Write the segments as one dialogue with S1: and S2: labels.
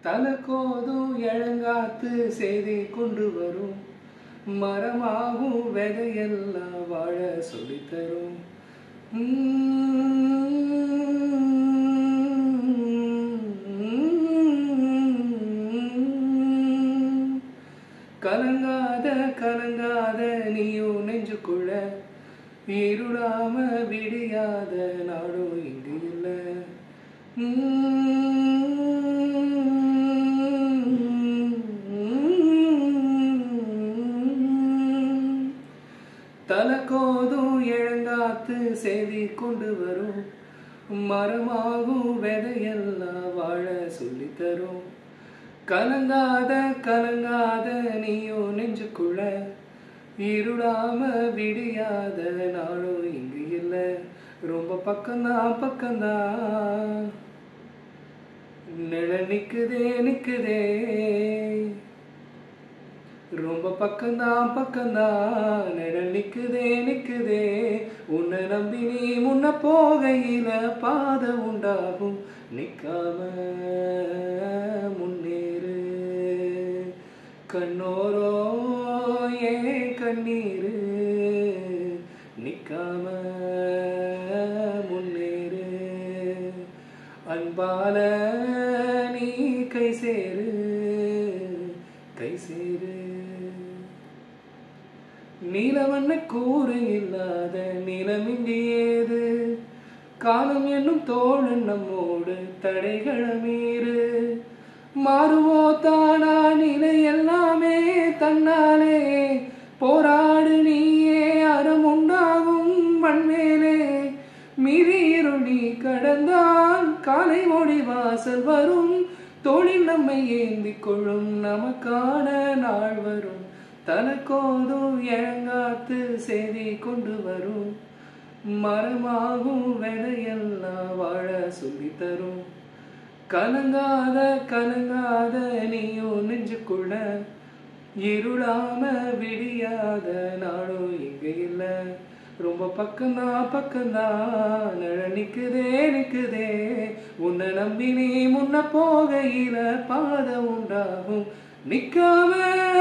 S1: தலக்கோதும் இளங்காத்து செய்தி கொண்டு வரும் மரமாகும் விதையெல்லாம் வாழ சொல்லித்தரும் கலங்காத கலங்காத நீயும் நெஞ்சுக்குள்ள இருளாம விடியாத நாடும் இங்கு இல்லை தலக்கோதும் இழங்காத்து செய்தி கொண்டு வரும் மரமாகும் விதையெல்லாம் வாழ சொல்லித்தரும் கலங்காத கலங்காத நீயும் நெஞ்சுக்குள்ள இருளாம விடியாத நாளும் இங்கு இல்லை ரொம்ப பக்கம்தான் பக்கம்தான் நிழல் நிக்குதே நிக்குதே ரொம்ப பக்கம்தான் பக்கம்தான் நிழல் நிக்குதே நிக்குதே உன்னை நம்பி நீ முன்ன போகையில பாத உண்டாகும் நிக்காம முன்னேறு கண்ணோரோ ஏன் கண்ணீரு நிக்காம முன்னேறு அன்பால நீ கை சேரு கை சேரு நீலவண்ண கூறு இல்லாத நிலமின்றி ஏது காலம் என்னும் தோழன் நம்மோடு தடைகள மீறு மாறுவோ தானா நிலை எல்லாமே தன்னாலே போராடு நீயே அறம் உண்டாகும் மண்மேலே மீறி இருளி கடந்தால் காலை மொழி வாசல் வரும் தோளில் நம்மை ஏந்திக் கொள்ளும் நமக்கான நாள் வரும் தனக்கோதும் இழங்காத்து செய்தி கொண்டு வரும் மரமாகும் விதையெல்லாம் வாழ சொல்லி தரும் கலங்காத கலங்காத நீயும் நெஞ்சுக்குள்ள இருளாம விடியாத நாளும் இங்க இல்ல ரொம்ப பக்கம்தான் பக்கம்தான் நிழல் நிக்குதே நிக்குதே உன்னை நம்பி நீ முன்ன போகையில பாத உண்டாகும் நிக்காம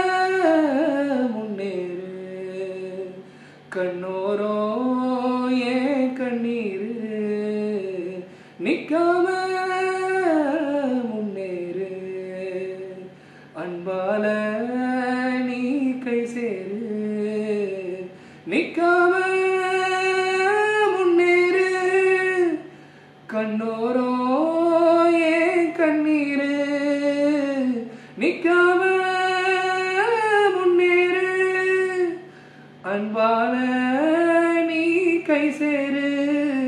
S1: முன்னேறு கண்ணோரோ ஏன் கண்ணீரு நிக்காம முன்னேறு அன்பால நீ கை சேரு நிக்காம முன்னேறு கண்ணோரோ ஏன் கண்ணீரு நிக்காம முன்னேறு அன்பால நீ கை சேரு